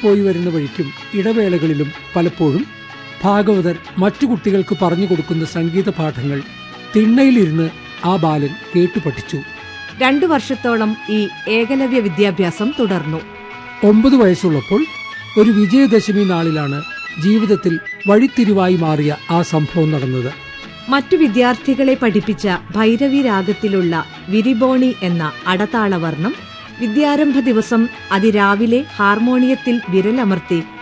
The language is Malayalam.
പോയി വരുന്ന വഴിക്കും ഇടവേളകളിലും പലപ്പോഴും ഭാഗവതർ മറ്റു കുട്ടികൾക്ക് പറഞ്ഞു കൊടുക്കുന്ന സംഗീത പാഠങ്ങൾ തിണ്ണയിലിരുന്ന് ആ ബാലൻ കേട്ടു പഠിച്ചു രണ്ടു വർഷത്തോളം ഈ ഏകലവ്യ വിദ്യാഭ്യാസം തുടർന്നു ഒമ്പത് വയസ്സുള്ളപ്പോൾ ഒരു വിജയദശമി നാളിലാണ് ജീവിതത്തിൽ വഴിത്തിരിവായി മാറിയ ആ സംഭവം നടന്നത് മറ്റു വിദ്യാർത്ഥികളെ പഠിപ്പിച്ച ഭൈരവി രാഗത്തിലുള്ള വിരിബോണി എന്ന അടതാളവർണം വിദ്യാരംഭ ദിവസം അതിരാവിലെ ഹാർമോണിയത്തിൽ വിരലമർത്തി